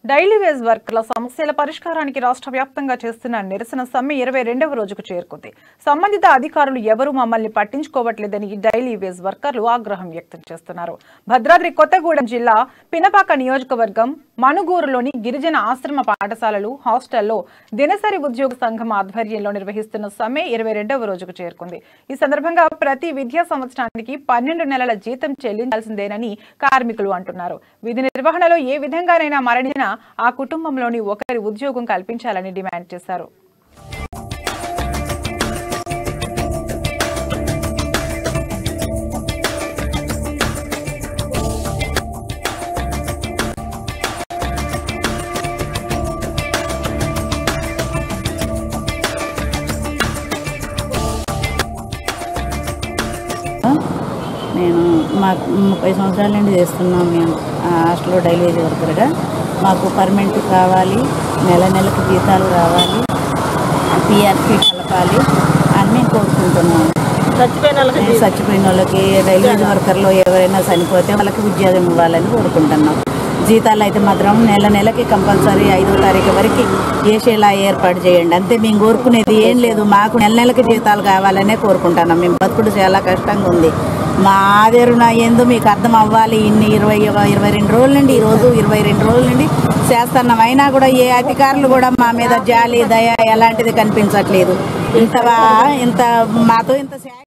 daily wage వర్కర్ల సమస్యల పరిష్కారానికి రాష్ట్ర వ్యాప్తంగా చేస్తున్న నిరసన సమ్మె ఇరవై రెండవ రోజుకు చేరుకుంది సంబంధిత అధికారులు ఎవరూ మమ్మల్ని పట్టించుకోవట్లేదని ఈ డైలీ వేజ్ వర్కర్లు ఆగ్రహం వ్యక్తం చేస్తున్నారు భద్రాద్రి కొత్తగూడెం జిల్లా పినపాక నియోజకవర్గం మనుగూరులోని గిరిజన ఆశ్రమ పాఠశాలలు హాస్టల్లో దినసరి ఉద్యోగ సంఘం ఆధ్వర్యంలో నిర్వహిస్తున్న సమ్మె ఇరవై రెండవ రోజుకు చేరుకుంది ఈ సందర్భంగా ప్రతి విద్యా సంవత్సరానికి పన్నెండు నెలల జీతం చెల్లించాల్సిందేనని కార్మికులు అంటున్నారు విధి నిర్వహణలో ఏ విధంగానైనా మరణించిన ఆ కుటుంబంలోని ఒకరి ఉద్యోగం కల్పించాలని డిమాండ్ చేశారు నేను మాకు ముప్పై సంవత్సరాల నుండి చేస్తున్నాం మేము ఆ హాస్టల్లో డైలీ వేజ్ వర్కర్గా మాకు పర్మనెంట్ కావాలి నెల నెలకు జీతాలు రావాలి పిఆర్పి కలపాలి అన్నీ కోరుకుంటున్నాం చచ్చిపోయిన వాళ్ళకి నేను చచ్చిపోయిన వాళ్ళకి డైలీ వేజ్ వర్కర్లో ఎవరైనా చనిపోతే వాళ్ళకి ఉద్యోగం ఇవ్వాలని కోరుకుంటున్నాం జీతాలు అయితే మాత్రం నెల నెలకి కంపల్సరీ ఐదో తారీఖు వరకు వేసేలా ఏర్పాటు చేయండి అంతే మేము కోరుకునేది ఏం లేదు మాకు నెల నెలకి జీతాలు కావాలనే కోరుకుంటున్నాం మేము బతుకుడు చాలా కష్టంగా ఉంది మా ఆదరణ ఏందో మీకు అర్థం అవ్వాలి ఇన్ని ఇరవై ఇరవై రెండు రోజుల నుండి ఈరోజు ఇరవై రెండు రోజుల నుండి చేస్తున్నాం అయినా కూడా ఏ అధికారులు కూడా మా మీద జాలి దయ ఎలాంటిది కనిపించట్లేదు ఇంత బా- ఇంత మాతో ఇంత